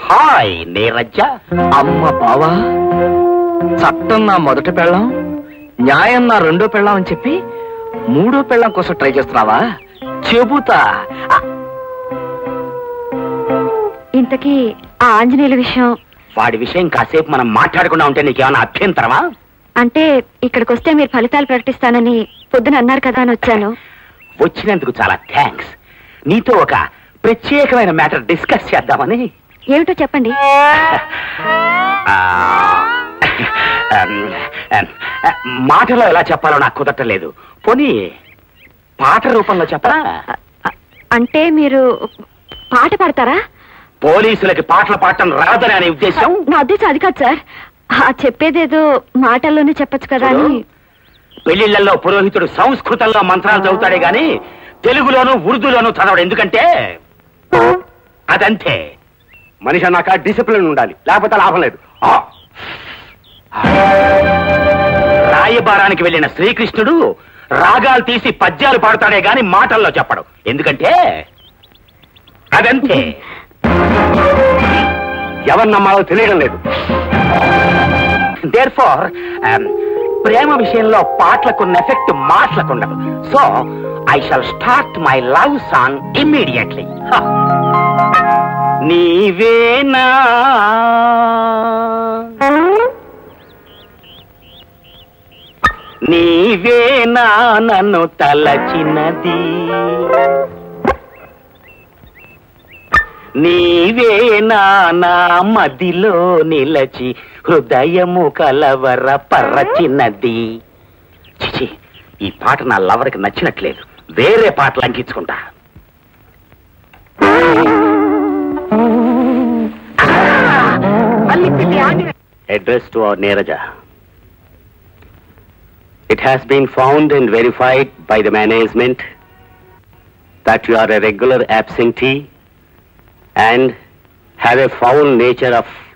Hi Neeraja అమ్మ బావా చట్టం నా మొదటి పెళ్ళం న్యాయం నా రెండో పెళ్ళం అని చెప్పి మూడో పెళ్ళం కోసం ట్రై చేస్తున్నావా చెబుతా ఆ, ఇంతకీ ఆ ఆంజనేయుల విషయం వాడి విషయం కాసేపు మనం మాట్లాడకుండా ఉంటే నీకేమైనా అభ్యంతరమా అంటే ఇక్కడికి వస్తే మీరు ఫలితాలు ప్రకటిస్తానని పొద్దున అన్నారు కదా అని వచ్చాను వచ్చినందుకు చాలా థ్యాంక్స్ నీతో ఒక ప్రత్యేకమైన మ్యాటర్ డిస్కస్ చేద్దామని ఏమిటో చెప్పండి ఆ, అమ్, అమ్, మాటలో ఎలా చెప్పాలో నాకు కుదరటలేదు పోనీ పాట రూపంలో చెప్పరా అ- అంటే మీరు పాట పాడతారా పోలీసులకి పాటలు పాడటం రాదని అనే ఉద్దేశం నా ఉద్దేశం అది కాదు సార్ ఆ చెప్పేదేదో మాటల్లోనే చెప్పొచ్చు కదా అని పెళ్లిళ్లలో పురోహితుడు సంస్కృతంలో మంత్రాలు చదువుతాడే గాని తెలుగులోను ఉర్దూలోను చదవడు ఎందుకంటే అదంతే మనిషి అన్నాక డిసిప్లిన్ ఉండాలి లేకపోతే లాభం లేదు ఆ! రాయబారానికి వెళ్ళిన శ్రీకృష్ణుడు రాగాలు తీసి పద్యాలు పాడుతాడే గాని మాటల్లో చెప్పడు ఎందుకంటే అదంతే ఎవరు నమ్మాలో తెలియడం లేదు దేర్ ఫార్ ప్రేమ విషయంలో పాటలకు ఎఫెక్ట్ మాటలకు ఉండదు so I shall start my love song immediately నీవేనా నీవేనా నన్ను తలచినది నీవేనా నా మదిలో నిలచి హృదయము కలవర పరచినది చిచి ఈ పాట నా లవర్కి నచ్చినట్లేదు వేరే పాటలు అంకించుకుంటా address to our Neeraja It has been found and verified by the management that you are a regular absentee and have a foul nature of